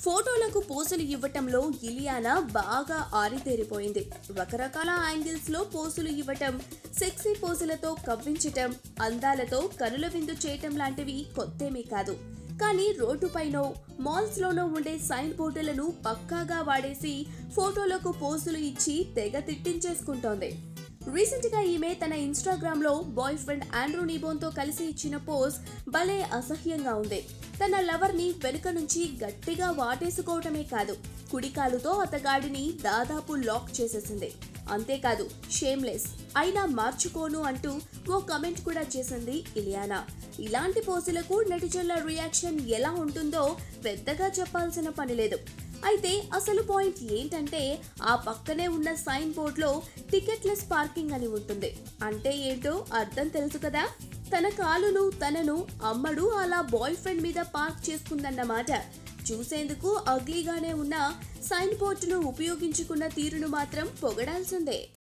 ఫోటోలకు పోజులు ఇవ్వటంలో ఇలియానా బాగా ఆరితేరిపోయింది రకరకాల యాంగిల్స్ లో పోజులు ఇవ్వటం సెక్సీ పోజులతో కవ్వించటం అందాలతో కనుల విందు చేయటం లాంటివి కొత్తేమీ కాదు కానీ రోడ్డుపైనో మాల్స్ లోనో ఉండే సైన్ బోర్డులను పక్కాగా వాడేసి ఫోటోలకు పోజులు ఇచ్చి తెగ తిట్టించేసుకుంటోంది రీసెంట్ గా ఈమె తన ఇన్స్టాగ్రామ్ లో బాయ్ ఫ్రెండ్ ఆండ్రూ నీబోన్ తో కలిసి ఇచ్చిన పోజ్ భలే అసహ్యంగా ఉంది తన లవర్ ని వెనుక నుంచి గట్టిగా వాటేసుకోవటమే కాదు కుడికాలుతో అతగాడిని దాదాపు లాక్ చేసేసింది అంతేకాదు షేమ్లెస్ అయినా మార్చుకోను అంటూ ఓ కమెంట్ కూడా చేసింది ఇలియానా ఇలాంటి పోజులకు నెటిజన్ల రియాక్షన్ ఎలా ఉంటుందో పెద్దగా చెప్పాల్సిన పని లేదు అయితే అసలు పాయింట్ ఏంటంటే ఆ పక్కనే ఉన్న సైన్ బోర్డులో టికెట్లెస్ పార్కింగ్ అని ఉంటుంది అంటే ఏంటో అర్థం తెలుసు కదా తన కాలును తనను అమ్మడు అలా బాయ్ ఫ్రెండ్ మీద పార్క్ చేసుకుందన్నమాట చూసేందుకు అగ్లీగానే ఉన్న సైన్ బోర్డును ఉపయోగించుకున్న తీరును మాత్రం పొగడాల్సిందే